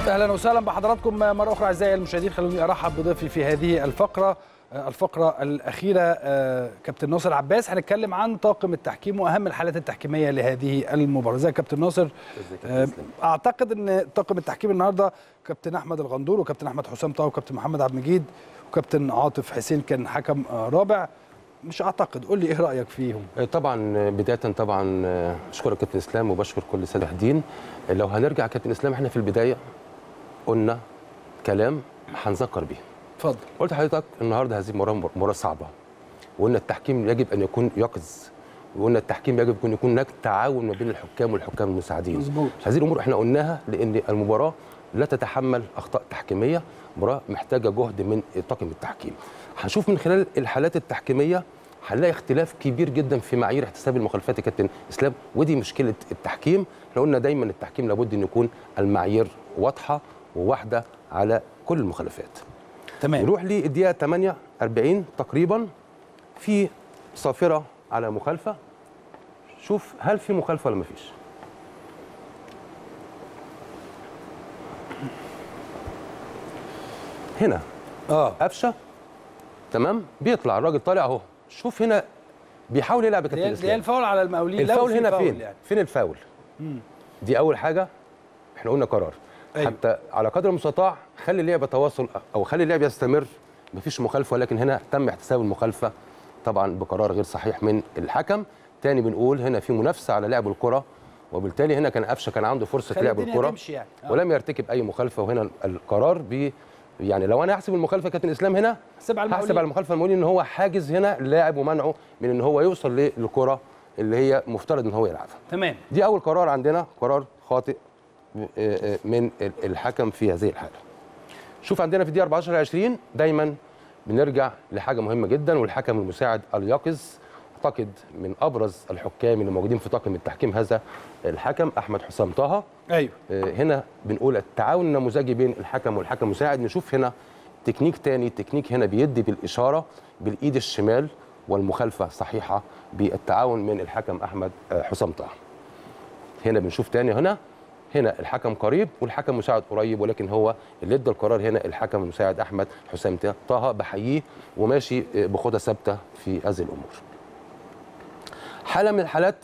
اهلا وسهلا بحضراتكم مره اخرى اعزائي المشاهدين خلوني ارحب بضيفي في هذه الفقره الفقره الاخيره كابتن ناصر عباس هنتكلم عن طاقم التحكيم واهم الحالات التحكيميه لهذه المباراه ازيك كابتن ناصر اعتقد ان طاقم التحكيم النهارده كابتن احمد الغندور وكابتن احمد حسام طه وكابتن محمد عبد المجيد وكابتن عاطف حسين كان حكم رابع مش اعتقد قول لي ايه رايك فيهم طبعا بدايه طبعا اشكرك كابتن اسلام وبشكر كل الساده المشاهدين لو هنرجع كابتن اسلام احنا في البدايه قلنا كلام هنذكر بيه اتفضل قلت لحضرتك النهارده هذه مباراه مباراه صعبه وقلنا التحكيم يجب ان يكون يقظ وقلنا التحكيم يجب ان يكون هناك تعاون ما بين الحكام والحكام المساعدين مظبوط هذه الامور احنا قلناها لان المباراه لا تتحمل اخطاء تحكيميه مباراه محتاجه جهد من طاقم التحكيم هنشوف من خلال الحالات التحكيميه هنلاقي اختلاف كبير جدا في معايير احتساب المخالفات يا كابتن اسلام ودي مشكله التحكيم احنا قلنا دايما التحكيم لابد ان يكون المعايير واضحه وواحده على كل المخالفات تمام نروح للدقيقه 48 تقريبا في صافره على مخالفه شوف هل في مخالفه ولا مفيش هنا اه قفشه تمام بيطلع الراجل طالع اهو شوف هنا بيحاول يلعب يا كابتن دي اسلام الفاول على المقاولين لو الفاول في هنا فاول فين يعني. فين الفاول مم. دي اول حاجه احنا قلنا قرار أيوة. حتى على قدر المستطاع خلي اللعب يتواصل او خلي اللعب يستمر مفيش مخالفه ولكن هنا تم احتساب المخالفه طبعا بقرار غير صحيح من الحكم تاني بنقول هنا في منافسه على لعب الكره وبالتالي هنا كان قفشه كان عنده فرصه خلي لعب الدنيا الكره تمشي يعني آه. ولم يرتكب اي مخالفه وهنا القرار ب يعني لو انا هحسب المخالفه كابتن اسلام هنا حسب على هحسب المقاولين على المخالفه المقاولين ان هو حاجز هنا اللاعب ومنعه من ان هو يوصل للكره اللي هي مفترض ان هو يلعبها تمام دي اول قرار عندنا قرار خاطئ من الحكم في هذه الحاله شوف عندنا في الدقيقه 14 20 دايما بنرجع لحاجه مهمه جدا والحكم المساعد اليقظ اعتقد من ابرز الحكام اللي موجودين في طاقم التحكيم هذا الحكم احمد حسام طه ايوه هنا بنقول التعاون النموذجي بين الحكم والحكم المساعد نشوف هنا تكنيك تاني تكنيك هنا بيدي بالاشاره بالايد الشمال والمخالفه صحيحه بالتعاون من الحكم احمد حسام طه هنا بنشوف تاني هنا هنا الحكم قريب والحكم المساعد قريب ولكن هو اللي ادى القرار هنا الحكم المساعد احمد حسام طه بحييه وماشي بخطى ثابته في هذه الامور. حاله من الحالات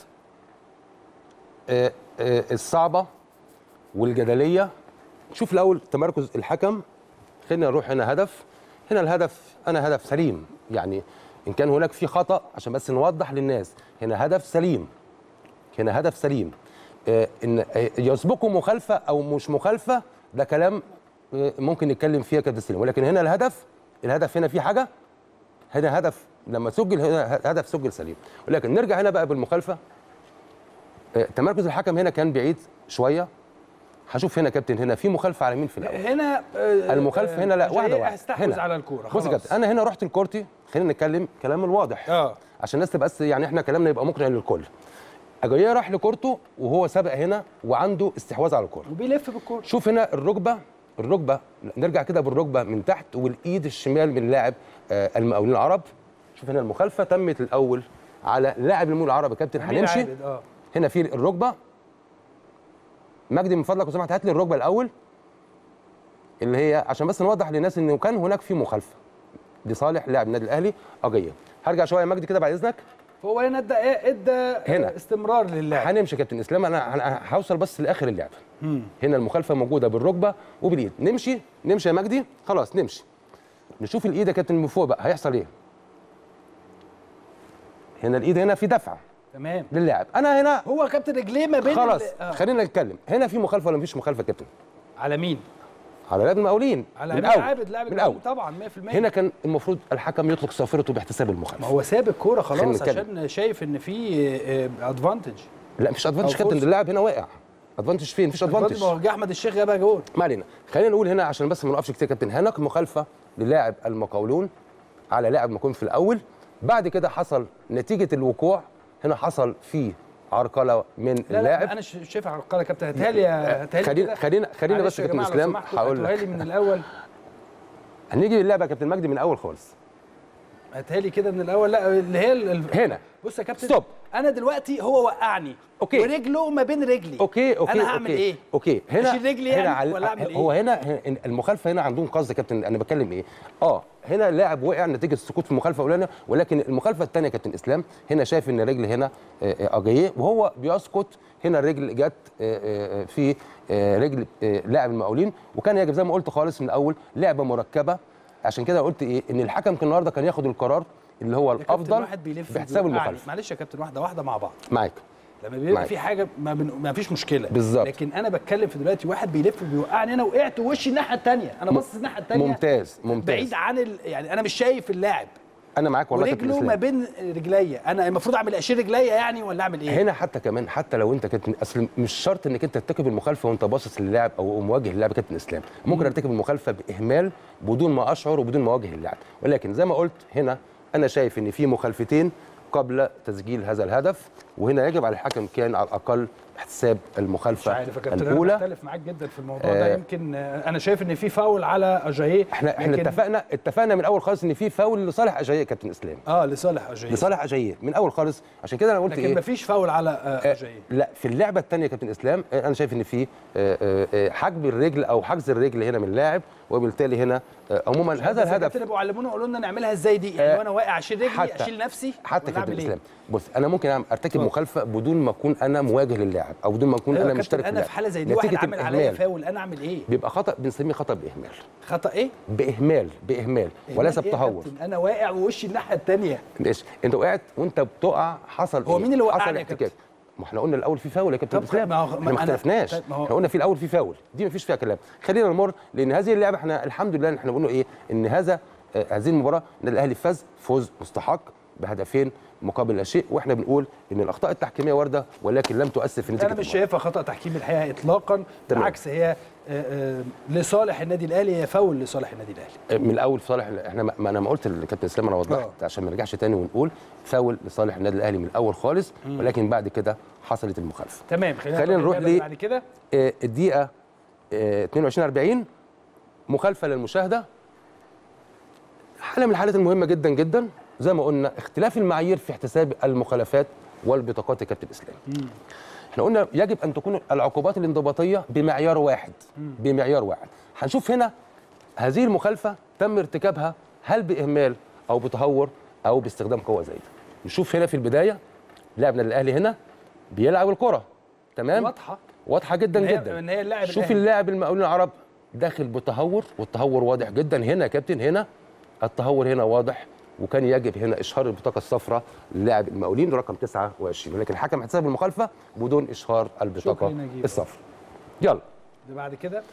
الصعبه والجدليه شوف الاول تمركز الحكم خلينا نروح هنا هدف هنا الهدف انا هدف سليم يعني ان كان هناك في خطا عشان بس نوضح للناس هنا هدف سليم هنا هدف سليم ان يسبقه مخالفه او مش مخالفه ده كلام ممكن نتكلم فيها كده سليم ولكن هنا الهدف الهدف هنا في حاجه هنا هدف لما سجل هنا هدف سجل سليم ولكن نرجع هنا بقى بالمخالفه تمركز الحكم هنا كان بعيد شويه هشوف هنا كابتن هنا في مخالفه على مين في الاول هنا المخالفه هنا لا واحده واحده استحوذ على الكوره بص يا كابتن انا هنا رحت الكورتي خلينا نتكلم كلام الواضح اه عشان الناس تبقى يعني احنا كلامنا يبقى مقنع للكل اجاييه راح لكورته وهو سابق هنا وعنده استحواذ على الكوره وبيلف بالكوره شوف هنا الركبه الركبه نرجع كده بالركبه من تحت والايد الشمال من لاعب آه المقاولين العرب شوف هنا المخالفه تمت الاول على لاعب المقاولين العرب يا كابتن هنمشي آه. هنا في الركبه مجدي من فضلك لو سمحت هات لي الركبه الاول اللي هي عشان بس نوضح للناس انه كان هناك في مخالفه لصالح لاعب النادي الاهلي اجيه هرجع شويه يا مجدي كده بعد اذنك فهو هنا ادى ادى هنا. استمرار للاعب هنمشي يا كابتن اسلام انا هوصل بس لاخر اللعبه هنا المخالفه موجوده بالركبه وبالايد نمشي نمشي يا مجدي خلاص نمشي نشوف الايد يا كابتن من فوق بقى هيحصل ايه هنا الايد هنا في دفعه تمام للاعب انا هنا هو كابتن رجليه ما بين خلاص ال- آه. خلينا نتكلم هنا في مخالفه ولا مفيش مخالفه يا كابتن على مين على لاعب المقاولين على من امين الاول عابد لاعب من الأول. الاول طبعا 100% هنا كان المفروض الحكم يطلق صافرته باحتساب ما المخالفه هو ساب الكوره خلينا خلاص نتكلم. عشان شايف ان في ادفانتج لا مش ادفانتج أو كابتن فرصة. اللاعب هنا واقع ادفانتج فين مفيش ادفانتج ما هو جه احمد الشيخ جابها جول ما علينا خلينا نقول هنا عشان بس ما نقفش كتير يا كابتن هناك مخالفه للاعب المقاولون على لاعب مكون في الاول بعد كده حصل نتيجه الوقوع هنا حصل في عرقله من لا لا اللاعب انا ش- شايف على القناه كابتن هاتها لي هاتها لي خلينا كده. خلينا خلينا معلش بس يا يا كابتن جماعة لو اسلام سمحتوا هقول هاتوها لك لي من الاول هنيجي للعبه يا كابتن مجدي من الاول خالص هاتها لي كده من الاول لا اللي هي ال- ال- هنا. بص يا كابتن ستوب. انا دلوقتي هو وقعني أوكي. ورجله ما بين رجلي اوكي اوكي انا هعمل أوكي. ايه اوكي هنا أشيل رجلي هنا يعني ولا أعمل إيه؟ هو هنا هنا المخالفه هنا عندهم قصد يا كابتن انا بتكلم ايه اه هنا اللاعب وقع نتيجه السقوط في المخالفه الاولانيه ولكن المخالفه الثانيه يا كابتن اسلام هنا شايف ان الرجل هنا آه، آه، اجاييه وهو بيسقط هنا الرجل جت آه، آه، في آه، رجل آه، لاعب المقاولين وكان يجب زي ما قلت خالص من الاول لعبه مركبه عشان كده قلت ايه ان الحكم كان النهارده كان ياخد القرار اللي هو يا كابتن الافضل واحد بيلف باحتساب وبيوقعني. المخالفه معلش يا كابتن واحده واحده مع بعض معاك لما بيبقى معاك. في حاجه ما, بن... ما فيش مشكله بالظبط. لكن انا بتكلم في دلوقتي واحد بيلف وبيوقعني انا وقعت ووشي الناحيه الثانيه انا باصص الناحيه الثانيه ممتاز ممتاز بعيد عن ال... يعني انا مش شايف اللاعب انا معاك والله يا كابتن ورجله إسلام. ما بين رجليا انا المفروض اعمل اشيل رجليا يعني ولا اعمل ايه هنا حتى كمان حتى لو انت كابتن اصل مش شرط انك انت ترتكب المخالفه وانت باصص للاعب او مواجه للاعب كابتن اسلام ممكن ارتكب المخالفه باهمال بدون ما اشعر وبدون ما اواجه اللاعب ولكن زي ما قلت هنا انا شايف ان في مخالفتين قبل تسجيل هذا الهدف وهنا يجب على الحكم كان على الاقل احتساب مش المخالفه عارف يا كابتن انا الاولى بختلف معاك جدا في الموضوع ده آه. يمكن آه، انا شايف ان في فاول على اجاييه احنا احنا لكن- اتفقنا اتفقنا من الاول خالص ان في فاول لصالح اجاييه كابتن اسلام اه لصالح اجاييه لصالح اجاييه من اول خالص عشان كده انا قلت لكن ايه مفيش فاول على آه، آه، اجاييه لا في اللعبه الثانيه يا كابتن اسلام آه، انا شايف ان في آه، آه، آه، حجب الرجل او حجز الرجل هنا من اللاعب وبالتالي هنا آه، عموما هذا بس يا الهدف كابتن ابو علمونا قولوا لنا نعملها ازاي دي يعني آه، وانا واقع اشيل رجلي حتى- اشيل نفسي حتى ولا كابتن أعمل إيه؟ اسلام بص انا ممكن أعمل- ارتكب اتفضل. مخالفه بدون ما اكون انا مواجه للاعب او بدون ما اكون أيوة يا انا كابتن، مشترك انا اللعب. في حاله زي دي واحد نتيجة عامل عليا الإهمال. فاول انا اعمل ايه بيبقى خطا بنسميه خطا باهمال خطا ايه باهمال باهمال وليس إيه يا بتهور كابتن؟ انا واقع ووشي الناحيه الثانيه ماشي انت وقعت وانت بتقع حصل هو إيه؟ مين اللي وقعني حصل يا احتكاك كابتن؟ ما احنا قلنا الاول في فاول يا كابتن طب اسلام ما هو- ما احنا ما أنا- اختلفناش طيب ما هو- احنا قلنا في الاول في فاول دي ما فيش فيها كلام خلينا نمر لان هذه اللعبه احنا الحمد لله احنا بنقول ايه ان هذا آه، هذه المباراه النادي الاهلي فاز فوز مستحق بهدفين مقابل لا شيء واحنا بنقول ان الاخطاء التحكيميه وارده ولكن لم تؤثر في نتيجه انا مش المباراة. شايفها خطا تحكيم الحقيقه اطلاقا بالعكس هي آه، آه، لصالح النادي الاهلي هي فاول لصالح النادي الاهلي من الاول في صالح احنا ما ما انا ما قلت للكابتن اسلام انا وضحت آه. عشان ما نرجعش تاني ونقول فاول لصالح النادي الاهلي من الاول خالص ولكن بعد كده حصلت المخالفه تمام خلينا نروح لل ل- بعد كده آه، الدقيقه آه، 22 40 مخالفه للمشاهده حاله من الحالات المهمه جدا جدا زي ما قلنا اختلاف المعايير في احتساب المخالفات والبطاقات يا كابتن اسلام احنا قلنا يجب ان تكون العقوبات الانضباطيه بمعيار واحد بمعيار واحد هنشوف هنا هذه المخالفه تم ارتكابها هل باهمال او بتهور او باستخدام قوه زايده نشوف هنا في البدايه لاعبنا الاهلي هنا بيلعب الكره تمام واضحه واضحه جدا إن هي- جدا إن هي اللاعب شوف الأهلي. اللاعب المقاولين العرب داخل بتهور والتهور واضح جدا هنا يا كابتن هنا التهور هنا واضح وكان يجب هنا اشهار البطاقه الصفراء للاعب المقاولين رقم 29 ولكن الحكم احتسب المخالفه بدون اشهار البطاقه شكرا نجيب. الصفراء يلا اللي بعد كده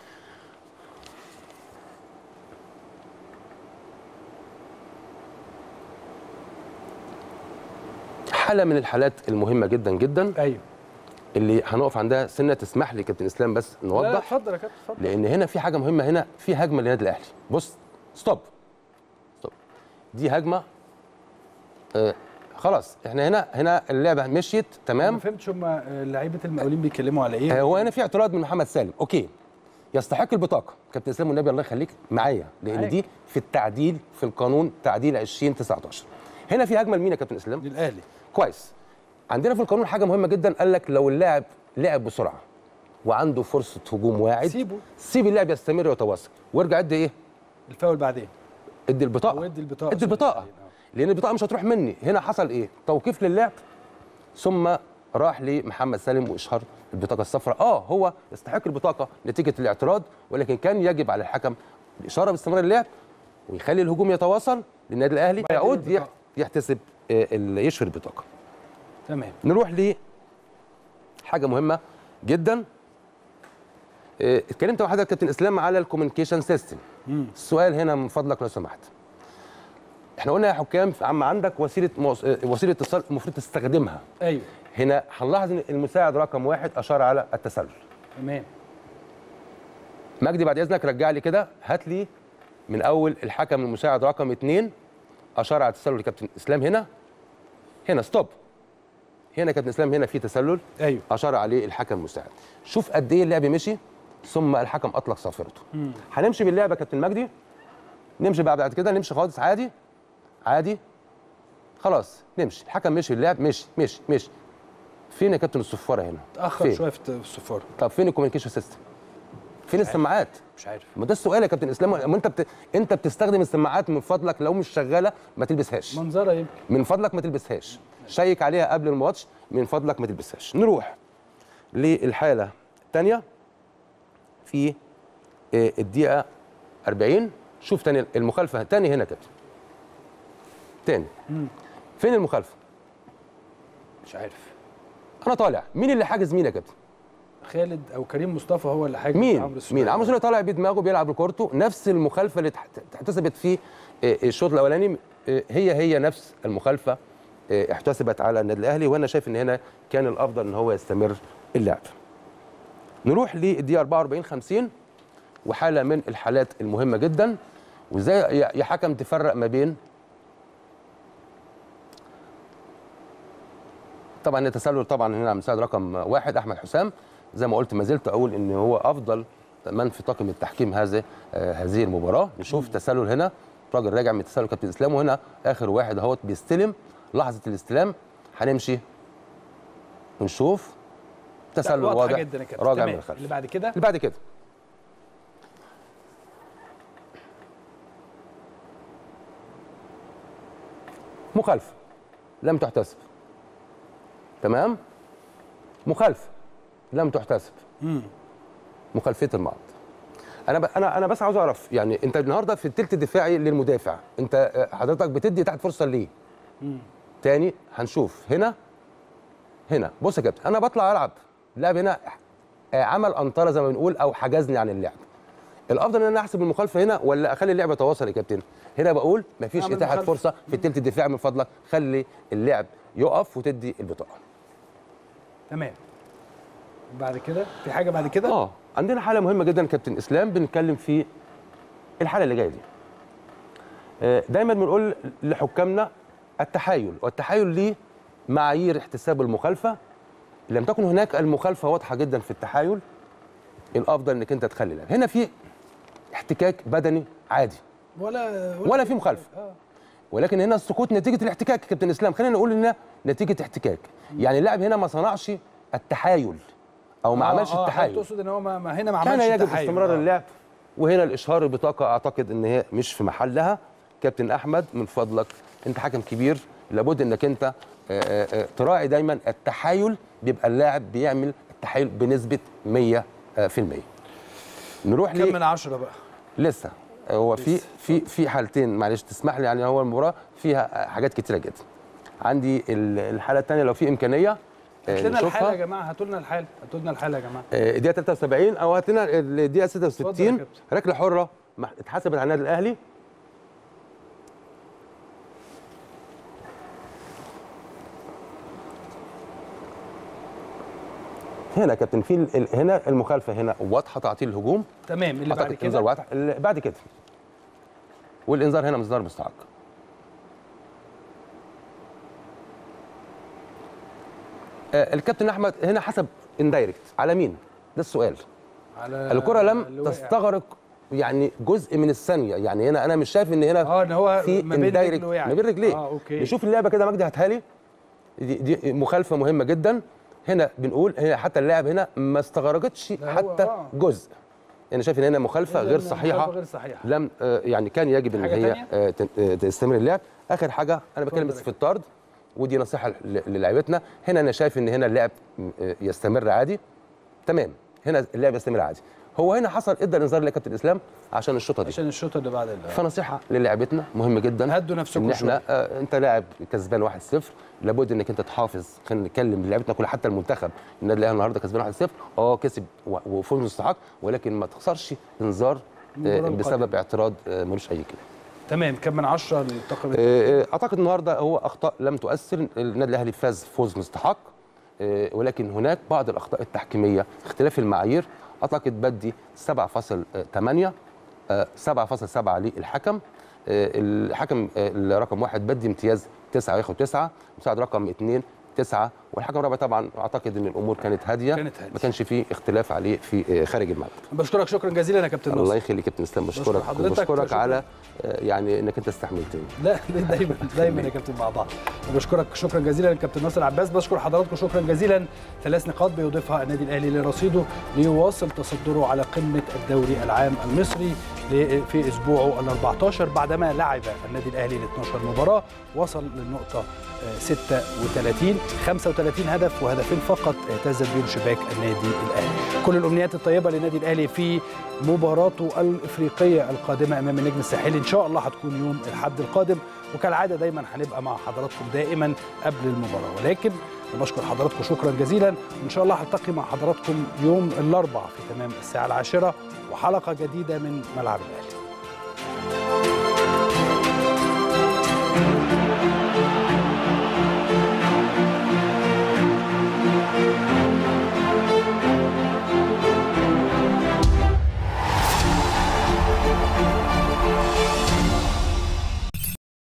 حاله من الحالات المهمه جدا جدا ايوه اللي هنقف عندها سنه تسمح لي كابتن اسلام بس لا لا نوضح اتفضل يا كابتن اتفضل لان هنا في حاجه مهمه هنا في هجمه للنادي الاهلي بص ستوب ستوب دي هجمه آه خلاص احنا هنا هنا اللعبه مشيت ما تمام فهمتش هم آه، لعيبه المقاولين بيتكلموا على آه ايه هو هنا في اعتراض من محمد سالم اوكي يستحق البطاقه كابتن اسلام والنبي الله يخليك معايا لان معاك. دي في التعديل في القانون تعديل 2019 هنا في هجمه لمين يا كابتن اسلام للاهلي كويس عندنا في القانون حاجه مهمه جدا قال لك لو اللاعب لعب بسرعه وعنده فرصه هجوم واعد سيبه. سيب اللاعب يستمر ويتواصل وارجع ادي ايه الفاول بعدين ادي البطاقه أو ادي البطاقة. ادي البطاقه لان البطاقه مش هتروح مني هنا حصل ايه توقيف للاعب ثم راح لمحمد سالم واشهار البطاقه الصفراء اه هو يستحق البطاقه نتيجه الاعتراض ولكن كان يجب على الحكم الاشاره باستمرار اللعب ويخلي الهجوم يتواصل للنادي الاهلي بعدين يعود البطاقة. يح- يحتسب آه، ال- يشهر البطاقه تمام نروح ل حاجه مهمه جدا آه، اتكلمت مع حضرتك كابتن اسلام على الكوميونيكيشن سيستم السؤال هنا من فضلك لو سمحت احنا قلنا يا حكام عم عندك وسيله موص... آه، وسيله اتصال المفروض تستخدمها ايوه هنا هنلاحظ ان المساعد رقم واحد اشار على التسلل تمام مجدي بعد اذنك رجع لي كده هات لي من اول الحكم المساعد رقم اثنين اشار على التسلل لكابتن اسلام هنا هنا ستوب هنا كابتن اسلام هنا في تسلل ايوه اشار عليه الحكم المساعد شوف قد ايه اللعب مشي ثم الحكم اطلق صافرته هنمشي باللعبه يا كابتن مجدي نمشي بقى بعد كده نمشي خالص عادي عادي خلاص نمشي الحكم مشي اللعب مشي مشي مشي فين يا كابتن الصفاره هنا اتاخر فين؟ شويه في الصفاره طب فين الكوميونيكيشن سيستم فين السماعات مش عارف ما ده السؤال يا كابتن اسلام ما انت بت... انت بتستخدم السماعات من فضلك لو مش شغاله ما تلبسهاش منظرها يمكن من فضلك ما تلبسهاش شيك عليها قبل الماتش من فضلك ما تلبسهاش نروح للحاله الثانيه في آه، الدقيقه 40 شوف تاني المخالفه تاني هنا كابتن تاني فين المخالفه مش عارف انا طالع مين اللي حاجز مين يا كابتن خالد او كريم مصطفى هو اللي حاجز مين عمرو السولية. مين عمرو سولية طالع بدماغه بيلعب بكورته نفس المخالفه اللي اتح- اتحتسبت في آه، الشوط الاولاني آه، هي هي نفس المخالفه آه، احتسبت على النادي الاهلي وانا شايف ان هنا كان الافضل ان هو يستمر اللعب نروح للدقيقه 44 50 وحاله من الحالات المهمه جدا وازاي يا يا حكم تفرق ما بين طبعا التسلل طبعا هنا مساعد رقم واحد احمد حسام زي ما قلت ما زلت اقول ان هو افضل من في طاقم التحكيم هذه آه هذه المباراه نشوف تسلل هنا راجل راجع من التسلل كابتن اسلام وهنا اخر واحد اهوت بيستلم لحظه الاستلام هنمشي ونشوف لا، تسلل واضحة واضح جدا يا كابتن راجع تمام. من الخلف اللي بعد كده اللي بعد كده مخالفه لم تحتسب تمام مخالفه لم تحتسب مخالفه المعرض انا ب... انا انا بس عاوز اعرف يعني انت النهارده في الثلث الدفاعي للمدافع انت آه، حضرتك بتدي تحت فرصه ليه تاني هنشوف هنا هنا بص يا كابتن انا بطلع العب اللاعب هنا آه، عمل انطره زي ما بنقول او حجزني عن اللعب الافضل ان انا احسب المخالفه هنا ولا اخلي اللعب يتواصل يا كابتن هنا بقول مفيش أعمل اتاحه مخالفة. فرصه في الثلث الدفاعي من فضلك خلي اللعب يقف وتدي البطاقه تمام بعد كده في حاجه بعد كده اه عندنا حاله مهمه جدا كابتن اسلام بنتكلم في الحاله اللي جايه دي آه، دايما بنقول لحكامنا التحايل والتحايل ليه معايير احتساب المخالفه لم تكن هناك المخالفه واضحه جدا في التحايل الافضل انك انت تخلي لعب هنا في احتكاك بدني عادي ولا ولا في مخالفه آه. ولكن هنا السقوط نتيجه الاحتكاك يا كابتن اسلام خلينا نقول انها نتيجه احتكاك يعني اللاعب هنا ما صنعش التحايل او ما آه، عملش آه، التحايل تقصد ان هو ما ما هنا ما كان عملش يجب التحايل. استمرار آه. اللعب وهنا الاشهار البطاقه اعتقد ان هي مش في محلها كابتن احمد من فضلك انت حكم كبير لابد انك انت آه، آه، آه، تراعي دايما التحايل بيبقى اللاعب بيعمل التحايل بنسبه 100% آه، في المية. نروح كم ليه من عشرة بقى لسه هو في في في حالتين معلش تسمح لي يعني هو المباراه فيها حاجات كتيره جدا عندي ال- الحاله الثانيه لو في امكانيه آه، هات لنا نشوفها. الحاله يا جماعه هاتوا لنا الحاله هاتوا لنا الحاله يا جماعه آه، الدقيقه 73 او هات لنا الدقيقه اتفضل يا 66 كابتن. ركله حره مح- اتحسبت على النادي الاهلي هنا يا كابتن في ال- ال- هنا المخالفه هنا واضحه تعطيل الهجوم تمام اللي بعد أعتقد انذار كده واضح اللي بعد كده والانذار هنا مصدر مستحق آه، الكابتن احمد هنا حسب اندايركت على مين ده السؤال على الكره اللي لم وقع. تستغرق يعني جزء من الثانيه يعني هنا انا مش شايف ان هنا اه ان هو في ما بين اندايركت رجله يعني ما بين رجليه اه اوكي نشوف اللعبه كده مجدي هاتها لي دي, دي مخالفه مهمه جدا هنا بنقول هنا حتى اللاعب هنا ما استغرقتش ده هو- حتى آه. جزء انا شايف ان هنا مخالفه غير مخالفة صحيحه غير صحيحه لم آه، يعني كان يجب ان حاجة هي تانية؟ آه، تن- آه، تستمر اللعب اخر حاجه انا بتكلم اتفضل بس يا في الطرد ودي نصيحه ل- للاعيبتنا هنا انا شايف ان هنا اللعب آه، يستمر عادي تمام هنا اللعب يستمر عادي هو هنا حصل ادى الانذار لكابتن الاسلام عشان الشوطه دي عشان الشوط اللي بعد ال- فنصيحه للاعبتنا مهم جدا هدوا نفسكم ان احنا شوية. آه انت لاعب كسبان 1-0 لابد انك انت تحافظ خلينا نتكلم لعيبتنا كلها حتى المنتخب النادي الاهلي النهارده كسبان 1-0 اه كسب و- وفوز مستحق ولكن ما تخسرش انذار المباراة آه القادمة. بسبب اعتراض آه ملوش اي كلام تمام كم من عشرة للطاقم آه، آه، اعتقد النهارده هو اخطاء لم تؤثر النادي الاهلي فاز فوز مستحق آه، ولكن هناك بعض الاخطاء التحكيميه اختلاف المعايير اعتقد بدي 7.8 آه، 7.7 للحكم آه، الحكم آه، الرقم واحد بدي امتياز 9 وياخد 9 مساعد رقم اثنين تسعه والحكم الرابع طبعا اعتقد ان الامور كانت هاديه كانت هادية. ما كانش فيه اختلاف عليه في آه، خارج الملعب بشكرك شكرا جزيلا يا كابتن الله ناصر يخليك يا كابتن اسلام بشكر بشكرك حضرتك، وبشكرك شكراً. على آه، يعني انك انت استحملتني لا دايما دايما يا كابتن مع بعض بشكرك شكرا جزيلا للكابتن ناصر عباس بشكر حضراتكم شكرا جزيلا ثلاث نقاط بيضيفها النادي الاهلي لرصيده ليواصل تصدره على قمه الدوري العام المصري ل- في اسبوعه ال 14 بعدما لعب النادي الاهلي ال 12 مباراه وصل للنقطه آه، 36 35 هدف وهدفين فقط اعتز بهم شباك النادي الاهلي كل الامنيات الطيبه للنادي الاهلي في مباراته الافريقيه القادمه امام النجم الساحلي ان شاء الله هتكون يوم الاحد القادم وكالعاده دايما هنبقى مع حضراتكم دائما قبل المباراه ولكن بشكر حضراتكم شكرا جزيلا وان شاء الله هلتقي مع حضراتكم يوم الاربعاء في تمام الساعه العاشره وحلقه جديده من ملعب الاهلي